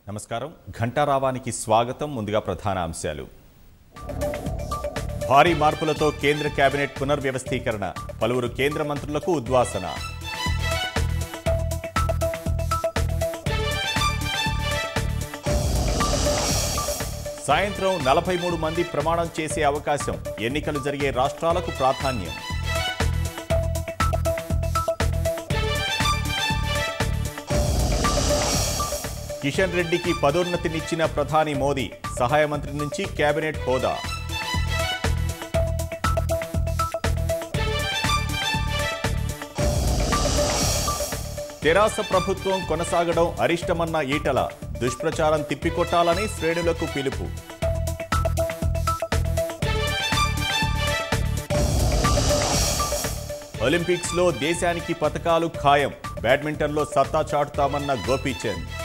నమస్కారం ఘంటారావానికి స్వాగతం ముందుగా ప్రధాన అంశాలు భారీ మార్పులతో కేంద్ర కేబినెట్ పునర్వ్యవస్థీకరణ పలువురు కేంద్ర మంత్రులకు ఉద్వాసన సాయంత్రం నలభై మూడు మంది ప్రమాణం చేసే అవకాశం ఎన్నికలు జరిగే రాష్ట్రాలకు ప్రాధాన్యం కిషన్ రెడ్డికి పదోన్నతినిచ్చిన ప్రధాని మోదీ సహాయ మంత్రి నుంచి కేబినెట్ హోదా తెరాస ప్రభుత్వం కొనసాగడం అరిష్టమన్న ఈటల దుష్ప్రచారం తిప్పికొట్టాలని శ్రేణులకు పిలుపు ఒలింపిక్స్లో దేశానికి పతకాలు ఖాయం బ్యాడ్మింటన్లో సత్తా చాటుతామన్న గోపీచంద్